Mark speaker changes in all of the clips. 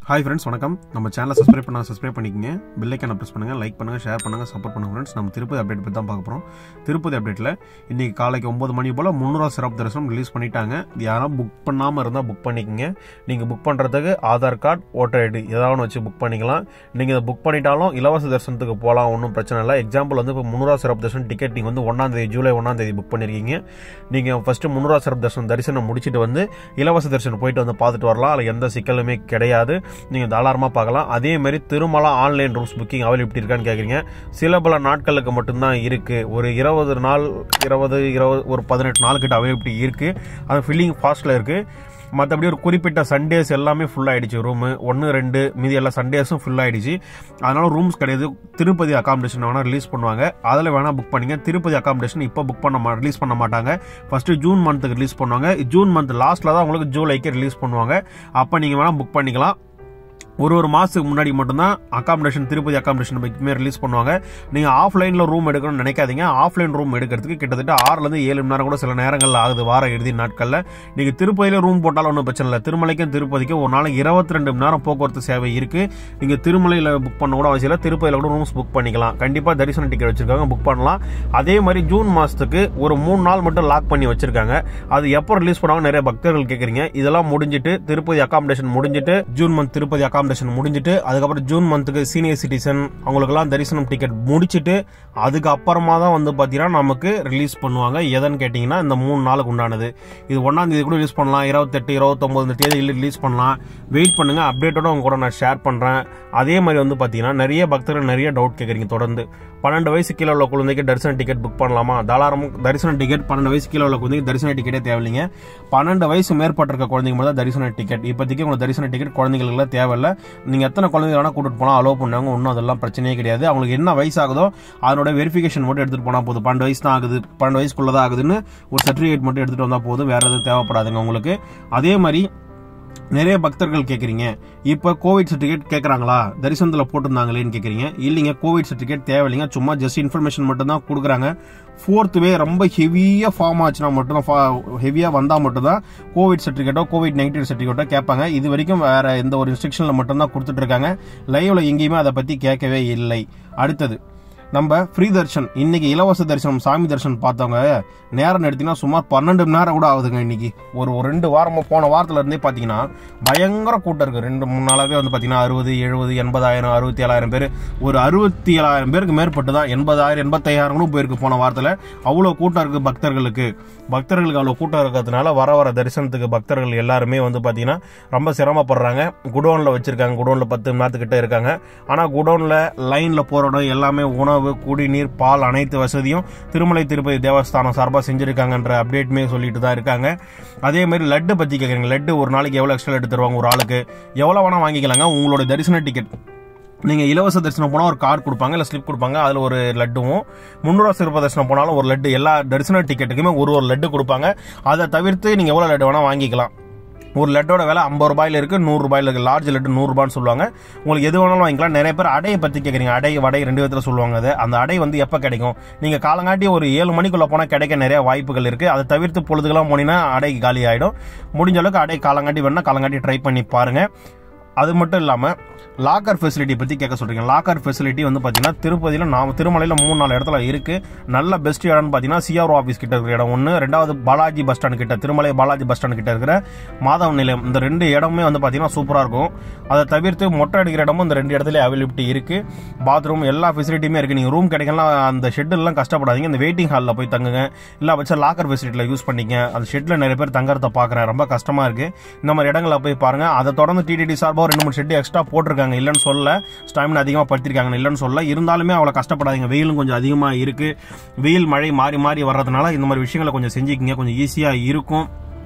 Speaker 1: hi friends வணக்கம் நம்ம சேனலை சப்ஸ்கிரைப் பண்ணால் சப்ஸ்கிரைப் பண்ணிக்கங்க பெல்லைக்கான ப்ரெஸ் பண்ணுங்கள் லைக் பண்ணுங்கள் ஷேர் பண்ணுங்கள் சப்போர்ட் பண்ணுங்கள் ஃப்ரெண்ட்ஸ் நம்ம திருப்பதி அப்டேட் பற்றி தான் பார்க்க போகிறோம் திருப்பதி அப்டேட்டில் இன்றைக்கி காலைக்கு ஒம்பது மணி போல் முந்நூறுவா சிறப்பு தரிசனம் ரிலீஸ் பண்ணிட்டாங்க இது யாரும் புக் பண்ணாமல் இருந்தால் புக் பண்ணிக்கங்க நீங்கள் புக் பண்ணுறதுக்கு ஆதார் கார்டு ஓட்டர் ஐடி ஏதாவது ஒன்று வச்சு புக் பண்ணிக்கலாம் நீங்கள் இதை புக் பண்ணிட்டாலும் இலவச தரிசனத்துக்கு போகலாம் ஒன்றும் பிரச்சனை இல்லை எக்ஸாம்பிள் வந்து இப்போ முந்நூறுவா சிறப்பு தரிசனம் டிக்கெட் நீங்கள் வந்து ஒன்றாந்தேதி ஜூலை ஒன்றாந்தேதி புக் பண்ணியிருக்கீங்க நீங்கள் ஃபஸ்ட்டு முந்நூறுவா சிறப்பு தரிசனம் தரிசனம் முடிச்சுட்டு வந்து இலவச தரிசனம் போயிட்டு வந்து பார்த்துட்டு வரலாம் அதில் எந்த சிக்கலுமே கிடையாது நீங்கள் தாராளமாக பார்க்கலாம் அதே மாதிரி Tirumala online rooms booking availability இருக்கான்னு கேட்குறீங்க சில பல நாட்களுக்கு மட்டும்தான் இருக்குது ஒரு இருபது நாள் இருபது இருபது ஒரு பதினெட்டு நாள் கிட்ட அவைலபிலிட்டி இருக்குது அது ஃபில்லிங் ஃபாஸ்ட்டில் இருக்குது மற்றபடி ஒரு குறிப்பிட்ட சண்டேஸ் எல்லாமே ஃபுல் ஆயிடுச்சு ரூமு ஒன்று ரெண்டு மீதி எல்லா சண்டேஸும் ஃபுல் ஆயிடுச்சு அதனால ரூம்ஸ் கிடையாது திருப்பதி அகாமடேஷன் வேணால் ரிலீஸ் பண்ணுவாங்க அதில் வேணால் புக் பண்ணிங்க திருப்பதி அகாமடேஷன் இப்போ புக் பண்ண மா ரிலீஸ் பண்ண மாட்டாங்க ஃபஸ்ட்டு ஜூன் மந்த்துக்கு ரிலீஸ் பண்ணுவாங்க ஜூன் மந்த் லாஸ்ட்டில் தான் உங்களுக்கு ஜூலைக்கு ரிலீஸ் பண்ணுவாங்க அப்போ நீங்கள் வேணால் புக் பண்ணிக்கலாம் ஒரு ஒரு மாதத்துக்கு முன்னாடி மட்டும்தான் அகாமடேஷன் திருப்பதி அகாமடேஷன் பைக்குமே ரிலீஸ் பண்ணுவாங்க நீங்கள் ஆஃப்லைனில் ரூம் எடுக்கணும்னு நினைக்காதீங்க ஆஃப்லைன் ரூம் எடுக்கிறதுக்கு கிட்டத்தட்ட ஆறுலேருந்து ஏழு மணி நேரம் கூட சில நேரங்களில் ஆகுது வார இறுதி நாட்களில் நீங்கள் திருப்பதியில் ரூம் போட்டாலும் ஒன்றும் பிரச்சனை இல்லை திருமலைக்கும் திருப்பதிக்கும் ஒரு நாளைக்கு இருபத்தி ரெண்டு மணி நேரம் போக்குவரத்து சேவை இருக்குது நீங்கள் திருமலையில் புக் பண்ண கூட அவசியம் இல்லை திருப்பதியில் கூட ரூம்ஸ் புக் பண்ணிக்கலாம் கண்டிப்பாக தரிசன டிக்கெட் வச்சிருக்காங்க புக் பண்ணலாம் அதே மாதிரி ஜூன் மாதத்துக்கு ஒரு மூணு நாள் மட்டும் லாக் பண்ணி வச்சிருக்காங்க அது எப்போ ரிலீஸ் பண்ணுவாங்க நிறைய பக்தர்கள் கேட்குறீங்க இதெல்லாம் முடிஞ்சிட்டு திருப்பதி அகாமடேஷன் முடிஞ்சிட்டு ஜூன் மந்த் திருப்பதி அகாமடேஷன் முடிஞ்சிட்டு அதுக்கப்புறம் ஜூன் மந்த்துக்கு சீனியர் சிட்டிசன் அவங்களுக்கெல்லாம் தரிசனம் டிக்கெட் முடிச்சிட்டு அதுக்கு அப்புறமா தான் வந்து பார்த்தீங்கன்னா நமக்கு ரிலீஸ் பண்ணுவாங்க எதன்னு கேட்டிங்கன்னா இந்த மூணு நாளுக்கு உண்டானது இது ஒன்றாம் தேதி கூட ரிலீஸ் பண்ணலாம் இருபத்தெட்டு இருபத்தொம்போது இந்த தேதியில் ரிலீஸ் பண்ணலாம் வெயிட் பண்ணுங்க அப்டேட்டோட உங்க கூட நான் ஷேர் பண்ணுறேன் அதே மாதிரி வந்து பார்த்தீங்கன்னா நிறைய பக்தர்கள் நிறைய டவுட் கேட்குறீங்க தொடர்ந்து பன்னெண்டு வயசு கீழே உள்ள குழந்தைக்கு தரிசன டிக்கெட் புக் பண்ணலாமா தாராளம் தரிசன டிக்கெட் பன்னெண்டு வயசு கீழே உள்ள குழந்தைக்கு தரிசன டிக்கெட்டே தேவையில்லைங்க பன்னெண்டு வயசு மேற்பட்ட இருக்க குழந்தைங்க மட்டும் தான் தரிசன டிக்கெட் இப்போதைக்கு உங்களுக்கு தரிசன டிக்கெட் குழந்தைகளுக்குலாம் தேவையில்லை நீங்கள் எத்தனை குழந்தைங்க வேணால் கூட்டிட்டு போனால் அலோவ் பண்ணாங்க ஒன்றும் அதெல்லாம் பிரச்சனையே கிடையாது அவங்களுக்கு என்ன வயசு ஆகுதோ அதனோட வெரிஃபிகேஷன் மட்டும் எடுத்துகிட்டு போனால் போதும் பன்னெண்டு வயசு தான் ஆகுது பன்னெண்டு வயசுக்குள்ள தான் ஆகுதுன்னு ஒரு சர்டிஃபிகேட் மட்டும் எடுத்துகிட்டு வந்தால் போதும் வேறு எதுவும் தேவைப்படாதுங்க உங்களுக்கு அதே மாதிரி நிறைய பக்தர்கள் கேட்குறீங்க இப்போ கோவிட் சர்டிஃபிகேட் கேட்குறாங்களா தரிசனத்தில் போட்டிருந்தாங்களேன்னு கேட்குறீங்க இல்லைங்க கோவிட் சர்டிஃபிகேட் தேவையில்லைங்க சும்மா ஜஸ்ட் இன்ஃபர்மேஷன் மட்டும் தான் கொடுக்குறாங்க ஃபோர்த் வே ரொம்ப ஹெவியாக ஃபார்ம் ஆச்சுன்னா மட்டும் ஹெவியாக வந்தால் மட்டும்தான் கோவிட் சர்டிஃபிகேட்டோ கோவிட் நெகட்டிவ் சர்டிஃபிகேட்டோ கேட்பாங்க இது வரைக்கும் வேற எந்த ஒரு இன்ஸ்ட்ரக்ஷனில் மட்டும்தான் கொடுத்துட்டு இருக்காங்க லைவ்ல எங்கேயுமே அதை பற்றி கேட்கவே இல்லை அடுத்தது நம்ம ஃப்ரீ தர்ஷன் இன்னைக்கு இலவச தரிசனம் சாமி தரிசனம் பார்த்தவங்க நேரம் எடுத்தீங்கன்னா சுமார் பன்னெண்டு மணி நேரம் கூட ஆகுதுங்க இன்னைக்கு ஒரு ஒரு ரெண்டு வாரமாக போன வாரத்துல இருந்தே பார்த்தீங்கன்னா பயங்கர கூட்டம் இருக்கு ரெண்டு மூணு நாளாவே வந்து பார்த்தீங்கன்னா அறுபது எழுபது எண்பதாயிரம் அறுபத்தி ஏழாயிரம் பேர் ஒரு அறுபத்தி ஏழாயிரம் பேருக்கு மேற்பட்டு தான் எண்பதாயிரம் எண்பத்தாயிரம் கூட போயிருக்கு போன வாரத்தில் அவ்வளோ கூட்டம் இருக்கு பக்தர்களுக்கு பக்தர்களுக்கு அவ்வளோ கூட்டம் இருக்கிறதுனால வர வர தரிசனத்துக்கு பக்தர்கள் எல்லாருமே வந்து பார்த்தீங்கன்னா ரொம்ப சிரமப்படுறாங்க குடோனில் வச்சிருக்காங்க குடோனில் பத்து மணி நேரத்துக்கிட்ட இருக்காங்க ஆனால் குடோனில் லைனில் போகிற இடம் எல்லாமே உணவு குடிநீர் பால் அனைத்து வசதியும் திருமலை திருப்பதி தேவஸ்தானம் சார்பாக செஞ்சுருக்காங்கன்ற அப்டேட்டுமே சொல்லிட்டு தான் இருக்காங்க அதே மாதிரி லட்டு பற்றி கேட்குறீங்க லட்டு ஒரு நாளைக்கு எவ்வளோ எக்ஸ்ட்ரா லட்டு தருவாங்க ஒரு ஆளுக்கு எவ்வளோ வேணால் வாங்கிக்கலாங்க உங்களோட தரிசன டிக்கெட் நீங்கள் இலவச தரிசனம் போனால் ஒரு கார்டு கொடுப்பாங்க இல்லை ஸ்லிப் கொடுப்பாங்க அதில் ஒரு லட்டுவும் முந்நூறுவா சிறப்பு தரிசனம் போனாலும் ஒரு லட்டு எல்லா தரிசன டிக்கெட்டுக்குமே ஒரு ஒரு லட்டு கொடுப்பாங்க அதை தவிர்த்து நீங்கள் எவ்வளோ லட்டு வேணால் வாங்கிக்கலாம் ஒரு லட்டோட விலை ஐம்பது ரூபாயில இருக்கு நூறு ரூபாயில இருக்கு லார்ஜ் லட்டு நூறு ரூபான்னு சொல்லுவாங்க உங்களுக்கு எது வேணாலும் வாங்கிக்கலாம் நிறைய பேர் அடையை பத்தி கேட்குறீங்க அடை வடை ரெண்டு விதத்தில் சொல்லுவாங்க அது அந்த அடை வந்து எப்போ கிடைக்கும் நீங்க காலங்காட்டி ஒரு ஏழு மணிக்குள்ள போனால் கிடைக்க நிறைய வாய்ப்புகள் இருக்கு அதை தவிர்த்து பொழுதுகளாம் போனீங்கன்னா அடை காலி ஆயிடும் முடிஞ்ச அளவுக்கு அடை காலங்காட்டி வேணா காலங்காட்டி ட்ரை பண்ணி பாருங்க அது மட்டும் இல்லாமல் லாக்கர் ஃபெசிலிட்டி பற்றி கேட்க சொல்கிறீங்க லாக்கர் ஃபெசிலிட்டி வந்து பார்த்தீங்கன்னா திருப்பதியில் நாம் திருமலையில் மூணு நாலு இடத்துல இருக்குது நல்ல பெஸ்ட் இடம்னு பார்த்தீங்கன்னா சிஆர்ஓ ஆஃபீஸ் கிட்ட இருக்கிற இடம் ஒன்று ரெண்டாவது பாலாஜி பஸ் ஸ்டாண்ட் கிட்ட திருமலை பாலாஜி பஸ் ஸ்டாண்ட் கிட்ட இருக்கிற மாதவ நிலையம் இந்த ரெண்டு இடமுமே வந்து பார்த்தீங்கன்னா சூப்பராக இருக்கும் அதை தவிர்த்து மொட்டை அடிக்கிற இடமும் இந்த ரெண்டு இடத்துல அவைலபிலிட்டி இருக்குது பாத்ரூம் எல்லா ஃபெசிலிட்டியுமே இருக்குது நீங்கள் ரூம் கிடைக்கலாம் அந்த ஷெட்டெல்லாம் கஷ்டப்படாதீங்க இந்த வெயிட்டிங் ஹாலில் போய் தங்குங்க இல்லை வச்சா லாக்கர் ஃபெசிலிட்டியில் யூஸ் பண்ணிக்க அந்த ஷெட்டில் நிறைய பேர் தங்குறத பார்க்குறேன் ரொம்ப கஷ்டமாக இருக்குது இந்த மாதிரி இடங்களில் போய் பாருங்கள் அதை தொடர்ந்து டிடிடி சார்பாக ரெண்டு மூணு ஷெட்டு எக்ஸ்ட்ரா போட்டிருக்காங்க இல்லைன்னு சொல்ல ஸ்டாமினா அதிகமாக படுத்திருக்காங்க இல்லைன்னு சொல்ல இருந்தாலுமே அவ்வளோ கஷ்டப்படாதீங்க வெயிலும் கொஞ்சம் அதிகமாக இருக்குது வெயில் மழை மாறி மாறி வர்றதுனால இந்த மாதிரி விஷயங்களை கொஞ்சம் செஞ்சுக்கிங்க கொஞ்சம் ஈஸியாக இருக்கும்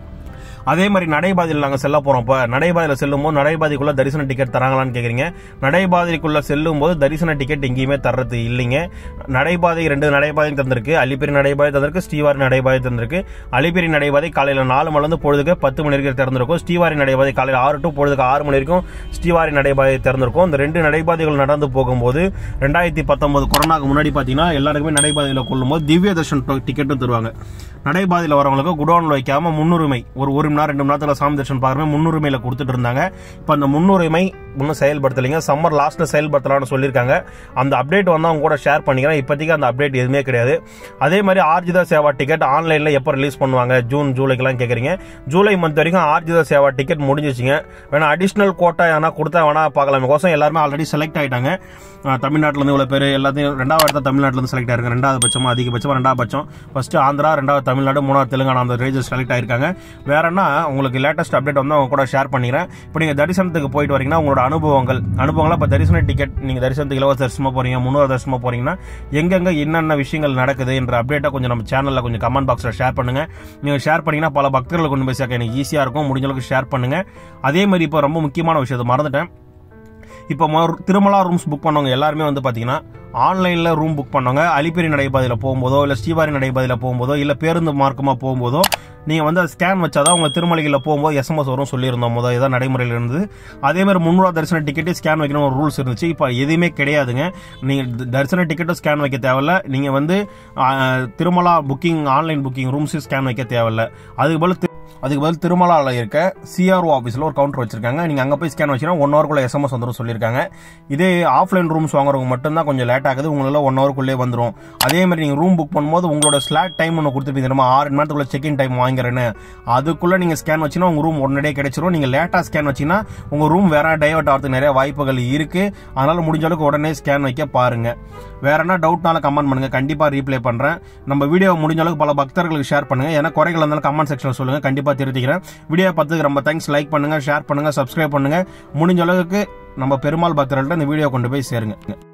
Speaker 1: அதே மாதிரி நடைபாதையில் நாங்கள் செல்ல போகிறோம் இப்போ நடைபாதையில் செல்லும் போது நடைபாதைக்குள்ள தரிசன டிக்கெட் தராங்களான்னு கேட்குறீங்க நடைபாதைக்குள்ள செல்லும் போது தரிசன டிக்கெட் எங்கேயுமே தர்றது இல்லைங்க நடைபாதை ரெண்டு நடைபாதை தந்திருக்கு அலிப்பேரி நடைபாதை தந்திருக்கு ஸ்ரீவாரி நடைபாதை தந்திருக்கு அலிப்பேரி நடைபாதை காலையில் நாலு மணிலேருந்து பொழுதுக்கு பத்து மணி வரைக்கும் திறந்திருக்கும் ஸ்ரீவாரி நடைபாதை காலையில் ஆறு டு பொழுதுக்கு ஆறு மணி வரைக்கும் ஸ்ரீவாரி நடைபாதை திறந்திருக்கும் இந்த ரெண்டு நடைபாதைகள் நடந்து போகும்போது ரெண்டாயிரத்தி பத்தொன்பது கொரோனாக்கு முன்னாடி பார்த்தீங்கன்னா எல்லாருக்குமே நடைபாதையில் கொள்ளும்போது திவ்ய தர்ஷன் டிக்கெட்டும் தருவாங்க நடைபாதையில் வரவங்களுக்கு குடோனில் வைக்காம முன்னுரிமை ஒரு ஒரு மணி மணி நேரம் ரெண்டு மணி நேரத்தில் சாமி தரிசனம் பார்க்குறமே முன்னுரிமையில் கொடுத்துட்டு இருந்தாங்க இப்போ அந்த முன்னுரிமை இன்னும் செயல்படுத்தலைங்க சம்மர் லாஸ்ட்டில் செயல்படுத்தலாம்னு சொல்லியிருக்காங்க அந்த அப்டேட் வந்து அவங்க கூட ஷேர் பண்ணிக்கிறேன் இப்போதைக்கு அந்த அப்டேட் எதுவுமே கிடையாது அதே மாதிரி ஆர்ஜிதா சேவா டிக்கெட் ஆன்லைனில் எப்போ ரிலீஸ் பண்ணுவாங்க ஜூன் ஜூலைக்கெல்லாம் கேட்குறீங்க ஜூலை மந்த் வரைக்கும் ஆர்ஜிதா சேவா டிக்கெட் முடிஞ்சிச்சுங்க வேணா அடிஷ்னல் கோட்டா எதனா கொடுத்தா வேணா பார்க்கலாம் கோசம் எல்லாருமே ஆல்ரெடி செலக்ட் ஆயிட்டாங்க அஹ் தமிழ்நாட்டிலேருந்து இவ்வளோ பேர் எல்லாத்தையும் ரெண்டாவது இடத்த தமிழ்நாட்டிலேருந்து செலக்ட் ஆயிருக்காங்க ரெண்டாவது பட்சமா அதிகபட்சமாக ரெண்டாவது பட்சம் ஃபர்ஸ்ட் ஆந்திரா ரெண்டாவது தமிழ்நாடு மூணாவது தெலுங்கானா அந்த ரேஞ்சஸ் செலக்ட் ஆயிருக்காங்க வேறன்னா உங்களுக்கு லேட்டஸ்ட் அப்டேட் வந்து அவங்க கூட ஷேர் பண்ணிக்கிறேன் இப்போ நீங்கள் தரிசனத்துக்கு போயிட்டு வரீங்கன்னா உங்களோட அனுபவங்கள் அனுபவங்களாம் இப்போ தரிசன டிக்கெட் நீங்கள் தரிசனத்துக்கு இலவச தரிசனமாக போறீங்க முன்னூறு தரிசனமாக போறீங்கன்னா எங்கெங்க என்னென்ன விஷயங்கள் நடக்குது என்ற அப்டேட்டை கொஞ்சம் நம்ம சேனலில் கொஞ்சம் கமெண்ட் பாக்ஸில் ஷேர் பண்ணுங்க நீங்கள் ஷேர் பண்ணீங்கன்னா பல பக்தர்களை கொண்டு போய் சேர்க்க எனக்கு ஈஸியாக இருக்கும் முடிஞ்ச அளவுக்கு ஷேர் பண்ணுங்க அதே மாதிரி இப்போ ரொம்ப முக்கியமான விஷயத்தை மறந்துட்டேன் இப்போ மறு- திருமலா ரூம்ஸ் புக் பண்ணவங்க எல்லாருமே வந்து பார்த்தீங்கன்னா ஆன்லைனில் ரூம் புக் பண்ணவங்க அலிப்பேரி நடைபாதையில் போகும்போதோ இல்லை ஸ்ரீவாரி நடைபாதையில் போகும்போதோ இல்லை பேருந்து மார்க்கமாக போகும்போதோ நீங்கள் வந்து ஸ்கேன் வச்சாதான் உங்க திருமலைகளில் போகும்போது எஸ்எம்எஸ் வரும் சொல்லியிருந்தோம் முதல் இதான் நடைமுறையில் இருந்தது அதே மாதிரி முன்னூறு தரிசன டிக்கெட்டே ஸ்கேன் வைக்கணும் ஒரு ரூல்ஸ் இருந்துச்சு இப்போ எதுவுமே கிடையாதுங்க நீங்கள் தரிசன டிக்கெட்டும் ஸ்கேன் வைக்க தேவையில்ல நீங்கள் வந்து ஆ, திருமலா புக்கிங் ஆன்லைன் புக்கிங் ரூம்ஸு ஸ்கேன் வைக்க தேவையில்ல அதுக்கு பதில் தி- அதுக்கு பதில் திருமலாவில் இருக்க சிஆர்ஓ ஆஃபீஸில் ஒரு கவுண்டர் வச்சிருக்காங்க நீங்கள் அங்கே போய் ஸ்கேன் வச்சீங்கன்னா ஒன் ஹவருக்குள்ள எஸ்எம்எஸ் வந்துடும் சொல்லியிருக்காங்க இதே ஆஃப்லைன் ரூம்ஸ் வாங்குறவங்க மட்டும்தான் கொஞ்சம் லேட் ஆகுது உங்களால ஒன் ஹவருக்குள்ளே வந்துடும் அதே மாதிரி நீங்கள் ரூம் புக் பண்ணும்போது உங்களோட ஸ்லாட் டைம் ஒன்று கொடுத்துருப்பீங்க தெரியுமா ஆறு மணி நேரத்துக்குள்ள செக் இன் டைம் வாங்கிறேன்னு அதுக்குள்ள நீங்கள் ஸ்கேன் வச்சீங்கன்னா உங்கள் ரூம் உடனடியே கிடைச்சிரும் நீங்கள் லேட்டாக ஸ்கேன் வச்சீங்கன்னா உங்கள் ரூம் வேற டைவர்ட் ஆகிறதுக்கு நிறைய வாய்ப்புகள் இருக்கு அதனால முடிஞ்ச அளவுக்கு உடனே ஸ்கேன் வைக்க பாருங்க வேற என்ன டவுட்னால கமெண்ட் பண்ணுங்க கண்டிப்பா ரீப்ளை பண்றேன் நம்ம வீடியோ முடிஞ்ச அளவுக்கு பல பக்தர்களுக்கு ஷேர் பண்ணுங்க ஏன்னா குறைகள் இருந்தாலும் கமெண்ட் செக்ஷன்ல சொல்லுங்க கண்டிப்பா திருத்திக்கிறேன் வீடியோ பார்த்ததுக்கு ரொம்ப தேங்க்ஸ் லைக் பண்ணுங்க ஷேர் பண்ணுங்க சப்ஸ்கிரைப் பண்ணுங்க முடிஞ்ச அளவுக்கு நம்ம பெருமாள் பக்தர்கள்ட்ட இந்த வீடியோ கொண்டு போய் சேருங்க